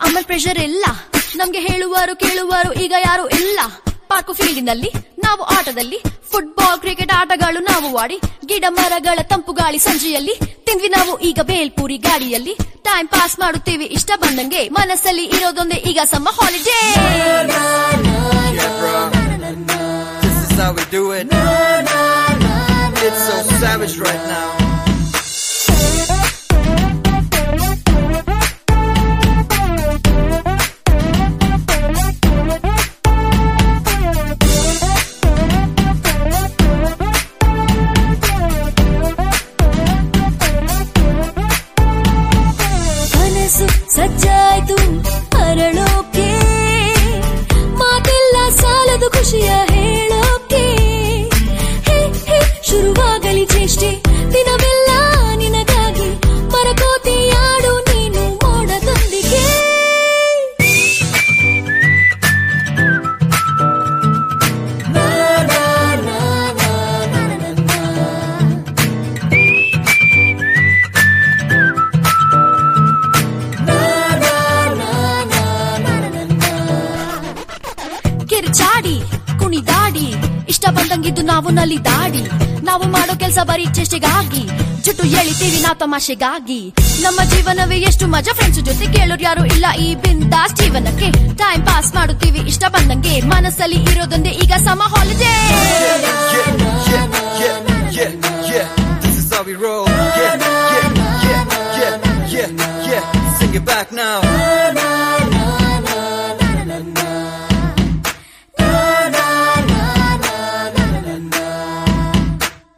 ಆಮೇಲೆ ಪ್ರೆಷರ್ ಇಲ್ಲ ನಮ್ಗೆ ಹೇಳುವರು ಕೇಳುವರು ಈಗ ಯಾರು ಇಲ್ಲ ಪಾರ್ಕು ಫೀಲ್ಡಿನಲ್ಲಿ ನಾವು ಆಟದಲ್ಲಿ ಫುಟ್ಬಾಲ್ ಕ್ರಿಕೆಟ್ ಆಟಗಳು ನಾವು ಆಡಿ ಗಿಡ ಮರಗಳ ತಂಪು ಗಾಳಿ ಸಂಜೆಯಲ್ಲಿ ತಿಂದ್ವಿ ನಾವು ಈಗ ಬೇಲ್ಪೂರಿ ಗಾಡಿಯಲ್ಲಿ ಟೈಮ್ ಪಾಸ್ ಮಾಡುತ್ತೀವಿ ಇಷ್ಟ ಬಂದಂಗೆ ಮನಸ್ಸಲ್ಲಿ ಇರೋದೊಂದೇ ಈಗ summer holiday Yeah, bro. This is how we do it. It's so savage right now. ಕನಸು ಸಜ್ಜಾಯ್ತು ಅರಳೋಕೆ ಮಾತೆಲ್ಲ ಸಾಲದು ಖುಷಿಯ ಹೇಳೋಕೆ ಹೇ ಹೇ ಶುರುವಾಗಲಿ ಚೇಷ್ಟೆ ದಿನವೆಲ್ಲ ನಿನಗಾಗಿ ಮರಕೋತಿಯಾಡು ನೀನು ಮೋಡದೊಂದಿಗೆ ಕಿರ್ಚಾಡಿ ಕುಣಿದಾಡಿ ಇಷ್ಟ ಬಂದಂಗಿದ್ದು ನಾವು ನಲ್ಲಿ ದಾಡಿ ನಾವು ಮಾಡೋ ಕೆಲಸ ಬರೀ ಚೇಷ್ಟೆಗಾಗಿ ಜುಟ್ಟು ಎಳಿತೀವಿ ನಾವು ತಮಾಷೆಗಾಗಿ ನಮ್ಮ ಜೀವನವೇ ಎಷ್ಟು ಮಜಾ ಫ್ರೆಂಡ್ಸ್ ಜೊತೆ ಕೇಳೋರು ಯಾರು ಇಲ್ಲ ಈ ಬಿಂದಾಸ್ ಜೀವನಕ್ಕೆ ಟೈಮ್ ಪಾಸ್ ಮಾಡುತ್ತೀವಿ ಇಷ್ಟ ಬಂದಂಗೆ ಮನಸ್ಸಲ್ಲಿ ಇರೋದೊಂದೇ ಈಗ summer holiday Yeah, yeah, yeah, yeah, yeah. This is how we roll. Yeah, yeah, yeah, yeah, yeah, yeah. Sing it back now.